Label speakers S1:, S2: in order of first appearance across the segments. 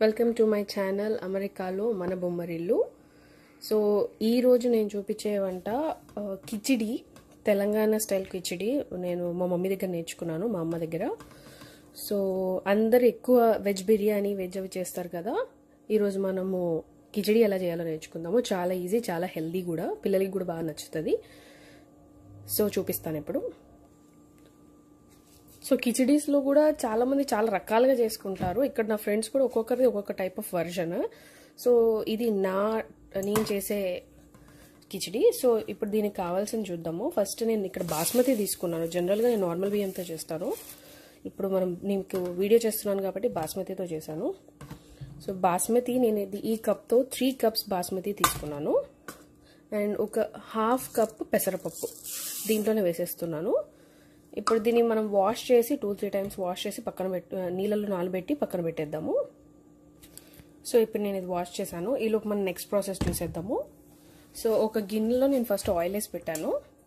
S1: welcome to my channel అమెరికాలో మన Bommarillu so ఈరోజు నేను చూపించే వంట ఆ, కిచిడి తెలంగాణ స్టైల్ కిచిడి నేను మా మమ్మీ దగ్గర నేర్చుకున్నాను మా అమ్మ దగ్గర సో అందరు ఎక్కువ వెజ్ బిర్యానీ వెజ్ అవి చేస్తారు కదా ఈరోజు మనము కిచిడి ఎలా చేయాలో నేర్చుకుందాము చాలా ఈజీ చాలా హెల్దీ కూడా పిల్లలకి కూడా బాగా నచ్చుతుంది సో చూపిస్తాను ఇప్పుడు సో కిచిడీస్లో కూడా చాలా మంది చాలా రకాలుగా చేసుకుంటారు ఇక్కడ నా ఫ్రెండ్స్ కూడా ఒక్కొక్కరిది ఒక్కొక్క టైప్ ఆఫ్ వర్జన్ సో ఇది నా నేను చేసే కిచిడి సో ఇప్పుడు దీనికి కావాల్సింది చూద్దాము ఫస్ట్ నేను ఇక్కడ బాస్మతి తీసుకున్నాను జనరల్గా నేను నార్మల్ బియ్యంతో చేస్తాను ఇప్పుడు మనం నీకు వీడియో చేస్తున్నాను కాబట్టి బాస్మతితో చేశాను సో బాస్మతి నేను ఇది ఈ కప్తో త్రీ కప్స్ బాస్మతి తీసుకున్నాను అండ్ ఒక హాఫ్ కప్ పెసరపప్పు దీంట్లోనే వేసేస్తున్నాను ఇప్పుడు దీన్ని మనం వాష్ చేసి టూ త్రీ టైమ్స్ వాష్ చేసి పక్కన పెట్టు నీళ్ళలో నానబెట్టి పక్కన పెట్టేద్దాము సో ఇప్పుడు నేను ఇది వాష్ చేశాను ఈలోపు మనం నెక్స్ట్ ప్రాసెస్ చూసేద్దాము సో ఒక గిన్నెలో నేను ఫస్ట్ ఆయిల్ వేసి పెట్టాను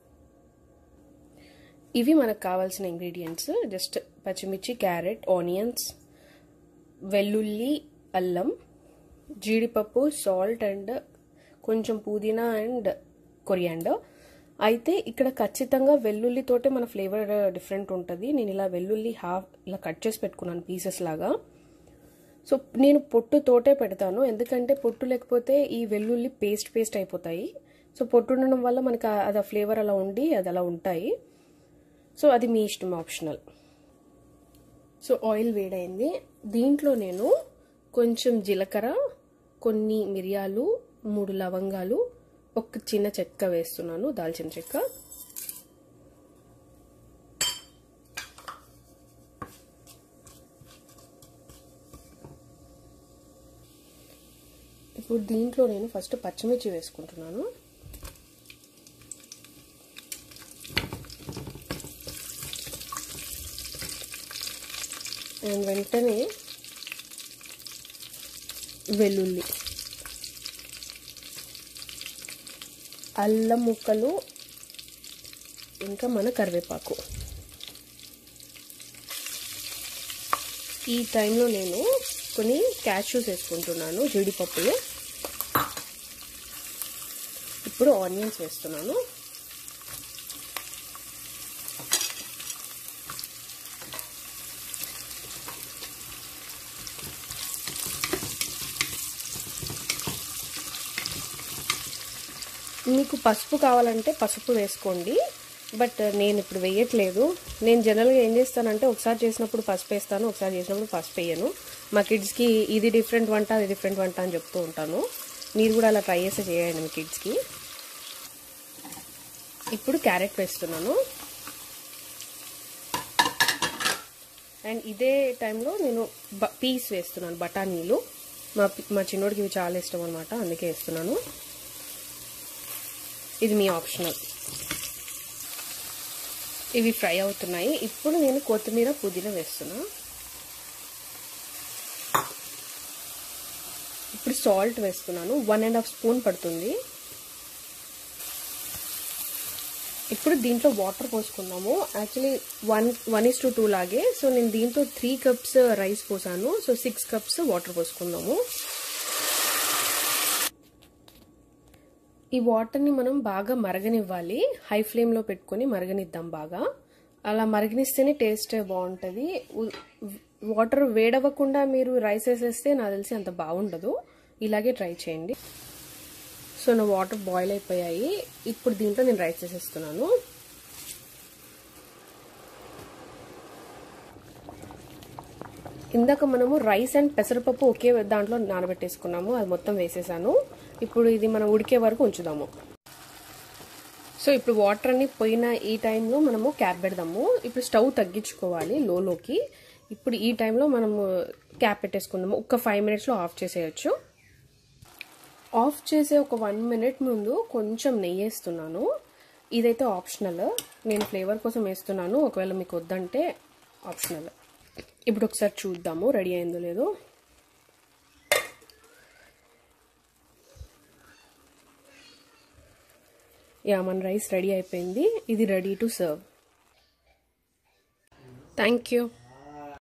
S1: ఇవి మనకు కావాల్సిన ఇంగ్రీడియంట్స్ జస్ట్ పచ్చిమిర్చి క్యారెట్ ఆనియన్స్ వెల్లుల్లి అల్లం జీడిపప్పు సాల్ట్ అండ్ కొంచెం పుదీనా అండ్ కొరియాండర్ అయితే ఇక్కడ ఖచ్చితంగా వెల్లుల్లితోటే మన ఫ్లేవర్ డిఫరెంట్ ఉంటుంది నేను ఇలా వెల్లుల్లి హాఫ్ ఇలా కట్ చేసి పెట్టుకున్నాను పీసెస్ లాగా సో నేను పొట్టుతోటే పెడతాను ఎందుకంటే పొట్టు లేకపోతే ఈ వెల్లుల్లి పేస్ట్ పేస్ట్ అయిపోతాయి సో పొట్టు ఉండడం వల్ల మనకు అది ఆ ఫ్లేవర్ అలా ఉండి అది అలా ఉంటాయి సో అది మీ ఇష్టం ఆప్షనల్ సో ఆయిల్ వేడైంది దీంట్లో నేను కొంచెం జీలకర్ర కొన్ని మిరియాలు మూడు లవంగాలు ఒక చిన్న చెక్క వేస్తున్నాను దాల్చిన చెక్క ఇప్పుడు దీంట్లో నేను ఫస్ట్ పచ్చిమిర్చి వేసుకుంటున్నాను అండ్ వెంటనే వెల్లుల్లి అల్లం ముక్కలు ఇంకా మన కరివేపాకు ఈ టైంలో నేను కొన్ని క్యాష్యూస్ వేసుకుంటున్నాను జీడిపప్పులు ఇప్పుడు ఆనియన్స్ వేస్తున్నాను మీకు పసుపు కావాలంటే పసుపు వేసుకోండి బట్ నేను ఇప్పుడు వేయట్లేదు నేను జనరల్గా ఏం చేస్తానంటే ఒకసారి చేసినప్పుడు పసుపు వేస్తాను ఒకసారి చేసినప్పుడు పసుపు వేయను మా కిడ్స్కి ఇది డిఫరెంట్ వంట అది డిఫరెంట్ వంట అని చెప్తూ ఉంటాను మీరు కూడా అలా ట్రై చేసి చేయండి మీ కిడ్స్కి ఇప్పుడు క్యారెట్ వేస్తున్నాను అండ్ ఇదే టైంలో నేను పీస్ వేస్తున్నాను బఠానీలు మా మా చిన్నోడికి ఇవి చాలా ఇష్టం అనమాట అందుకే వేస్తున్నాను ఇది మీ ఆప్షనల్ ఇవి ఫ్రై అవుతున్నాయి ఇప్పుడు నేను కొత్తిమీర పుదీనా వేస్తున్నా ఇప్పుడు సాల్ట్ వేస్తున్నాను వన్ అండ్ హాఫ్ స్పూన్ పడుతుంది ఇప్పుడు దీంట్లో వాటర్ పోసుకుందాము actually one one is to two లాగే సో నేను దీంట్లో త్రీ కప్స్ రైస్ పోసాను సో సిక్స్ కప్స్ వాటర్ పోసుకుందాము ఈ వాటర్ని మనం బాగా మరగనివ్వాలి హై ఫ్లేమ్లో పెట్టుకొని మరగనిద్దాం బాగా అలా మరగనిస్తేనే టేస్ట్ బాగుంటుంది వాటర్ వేడవ్వకుండా మీరు రైస్ వేసేస్తే నాకు తెలిసి అంత బాగుండదు ఇలాగే ట్రై చేయండి సో నా వాటర్ బాయిల్ అయిపోయాయి ఇప్పుడు దీంట్లో నేను రైస్ వేసేస్తున్నాను ఇందాక మనము రైస్ అండ్ పెసరపప్పు ఒకే దాంట్లో నానబెట్టేసుకున్నాము అది మొత్తం వేసేసాను ఇప్పుడు ఇది మనం ఉడికే వరకు ఉంచుదాము సో ఇప్పుడు వాటర్ అన్ని పోయిన ఈ టైంలో మనము క్యాప్ పెడదాము ఇప్పుడు స్టవ్ తగ్గించుకోవాలి లోలోకి ఇప్పుడు ఈ టైంలో మనము క్యాప్ పెట్టేసుకుందాము ఒక ఫైవ్ మినిట్స్లో ఆఫ్ చేసేయచ్చు ఆఫ్ చేసే ఒక వన్ మినిట్ ముందు కొంచెం నెయ్యి వేస్తున్నాను ఇదైతే ఆప్షనల్ నేను ఫ్లేవర్ కోసం వేస్తున్నాను ఒకవేళ మీకు వద్దంటే ఆప్షనల్ ఇప్పుడు ఒకసారి చూద్దాము రెడీ అయిందో లేదో యా మన రైస్ రెడీ అయిపోయింది ఇది ready to serve thank you